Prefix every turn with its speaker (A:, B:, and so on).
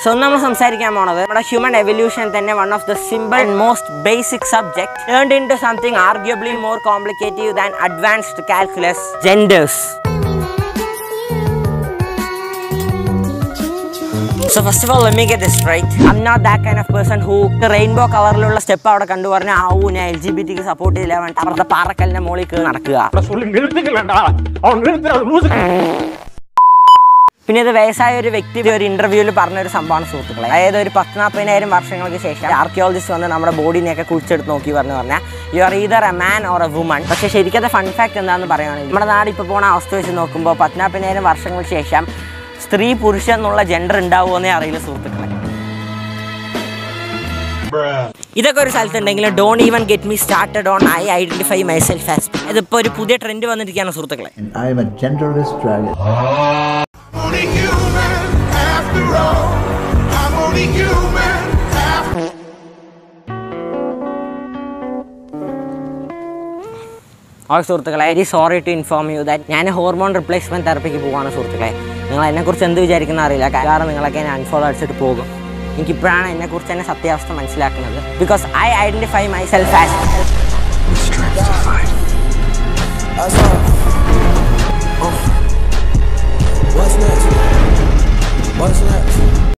A: So നമ്മൾ സംസാരിക്കാൻ പോണത് നമ്മുടെ ഹ്യൂമൻ എവല്യൂഷൻ തന്നെ one of the simple and most basic subject turned into something arguably more complicative than advanced calculus genders so first of all let me get this right I'm not that kind of person who rainbow കളറിലുള്ള step അവിടെ കണ്ടു പറഞ്ഞ ആ ഊ ഞാൻ L G B ടിക്ക് support ചെയ്തില്ല വേണ്ട അവരുടെ പാറക്കല്ലിന്റെ മുകളിൽ കയറി നടക്കുക പിന്നെ ഇത് വയസ്സായ ഒരു വ്യക്തി ഒരു ഇന്റർവ്യൂവിൽ പറഞ്ഞ ഒരു സംഭവമാണ് സുഹൃത്തുക്കളെ അതായത് ഒരു പത്ത് നാൽപ്പതിനായിരം വർഷങ്ങൾക്ക് ശേഷം ആർക്കിയോളജിസ്റ്റ് വന്ന് നമ്മുടെ ബോഡിനെയൊക്കെ കുഴിച്ചെടുത്ത് നോക്കി പറഞ്ഞു പറഞ്ഞാൽ you are either a man or a woman പക്ഷേ ശരിക്കത്തെ ഫൺ ഫാക്ട് എന്താണെന്ന് പറയുകയാണെങ്കിൽ നമ്മുടെ നാട് ഇപ്പോൾ പോണ അവസ്ഥ വെച്ച് നോക്കുമ്പോൾ പത്തിനാൽപ്പതിനായിരം വർഷങ്ങൾക്ക് ശേഷം സ്ത്രീ പുരുഷൻ എന്നുള്ള ജെൻഡർ ഉണ്ടാവുമെന്നേ അറിയില്ല സുഹൃത്തുക്കളെ ഇതൊക്കെ ഒരു സ്ഥലത്തുണ്ടെങ്കിലും don't even get me started on I identify myself as ഇതിപ്പോൾ ഒരു പുതിയ ട്രെൻഡ് വന്നിരിക്കുകയാണ് സുഹൃത്തുക്കളെ
B: and I am a genderless dragon.
C: only human after all. I'm only human after
A: ഓ സുഹൃത്തുക്കളെ very sorry to inform you that ഞാൻ hormone replacement തെറപ്പിക്ക് പോവാണ് സുഹൃത്തുക്കളെ നിങ്ങൾ എന്നെക്കുറിച്ച് എന്ത് വിചാരിക്കുന്ന അറിയില്ല കാരണം നിങ്ങളൊക്കെ എന്നെ അൺഫോളോ അടിച്ചിട്ട് പോകും എനിക്കിപ്പോഴാണ് എന്നെക്കുറിച്ച് തന്നെ സത്യാവസ്ഥ മനസ്സിലാക്കുന്നത് because I identify myself as
C: strength to fight.